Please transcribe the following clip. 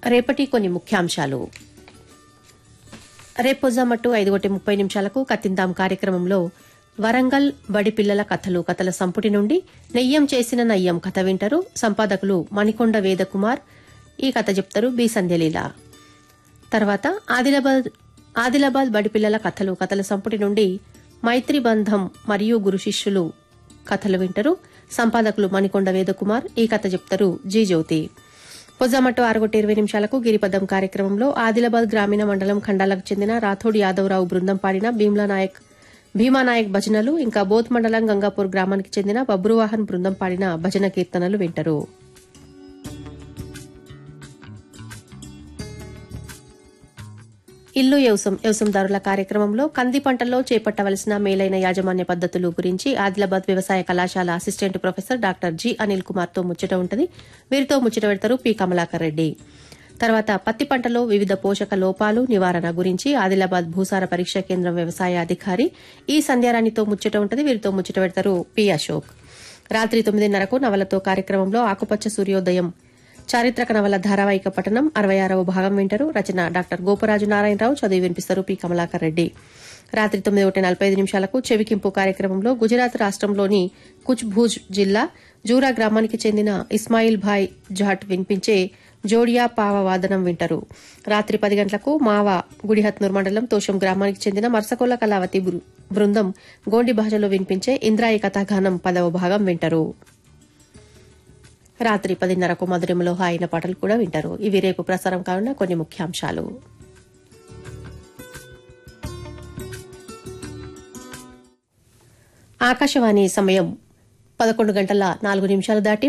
రేపటి కొన్ని ముఖ్యాంశాలు రేపొజ్జామట్టు ఐదు ఒకటి ముప్పై నిమిషాలకు కతిందాం కార్యక్రమంలో వరంగల్ బడి పిల్లల కథలు కథల సంపుటి నుండి నెయ్యం చేసిన నయ్యం కథ వింటారు సంపాదకులు మణికొండ వేదకుమార్ ఈ కథ చెప్తారు బి సంధ్యలీల తర్వాత ఆదిలాబాద్ ఆదిలాబాద్ బడి పిల్లల కథలు కథల సంపుటి నుండి మైత్రి బంధం మరియు గురు శిష్యులు కథలు వింటారు సంపాదకులు మణికొండ వేదకుమార్ ఈ కథ చెప్తారు జీ జ్యోతి పొజ్జామట్టు ఆరుగొట్టి ఇరవై నిమిషాలకు గిరిపదం కార్యక్రమంలో ఆదిలాబాద్ గ్రామీణ మండలం ఖండాలకు చెందిన రాథోడ్ యాదవరావు బృందం పాడిన భీమ్లా నాయక్ భీమానాయక్ భజనలు ఇంకా బోధ్ మండలం గంగాపూర్ గ్రామానికి చెందిన బబ్రువాహన్ బృందం పాడిన భజన కీర్తనలు వింటారు ఇల్లు వ్యవసం వ్యవసందారుల కార్యక్రమంలో కంది పంటల్లో చేపట్టవలసిన మేలైన యాజమాన్య పద్దతులు గురించి ఆదిలాబాద్ వ్యవసాయ కళాశాల assistant professor doctor G Anil Kumar తో ముచ్చట ఉంటది వీరితో ముచ్చట పెడతారు పి కమలాకర్ రెడ్డి తర్వాత పత్తి పంటలో వివిధ పోషక లోపాలు నివారణ గురించి ఆదిలాబాద్ భూసార పరీక్ష కేంద్రం వ్యవసాయ అధికారి ఈ సంధ్యారాణితో ముచ్చట ఉంటది వీరితో ముచ్చట పెడతారు పి అశోక్ రాత్రి తొమ్మిదిన్నరకు నవలతో కార్యక్రమంలో ఆకుపచ్చ సూర్యోదయం చారిత్రక నవల ధారావాహిక పఠనం అరవై ఆరవ భాగం వింటారు రచన డాక్టర్ గోపరాజు నారాయణరావు చదివి వినిపిస్తారు పి కమలాకర్ రెడ్డి రాత్రి తొమ్మిది ఒకటి నలభై ఐదు నిమిషాలకు చెవికింపు కార్యక్రమంలో గుజరాత్ రాష్టంలోని కుచ్ భూజ్ జిల్లా జూరా గ్రామానికి చెందిన ఇస్మాయిల్ భాయ్ జాట్ వినిపించే జోడియా పావ వాదనం వింటారు రాత్రి పది గంటలకు మావా గుడిహత్నూర్ మండలం తోషం గ్రామానికి చెందిన మర్సకోల కళావతి బృ- బృందం గోండి భాషలో వినిపించే ఇంద్రాయి కథాగానం పదవ భాగం వింటారు రాత్రి పదిన్నరకు మధురిమలో హాయిన పాటలు కూడా వింటారు ఇవి రేపు ప్రసారం కానున్న కొన్ని ముఖ్యాంశాలు ఆకాశవాణి సమయం పదకొండు గంటల నాలుగు నిమిషాలు దాటి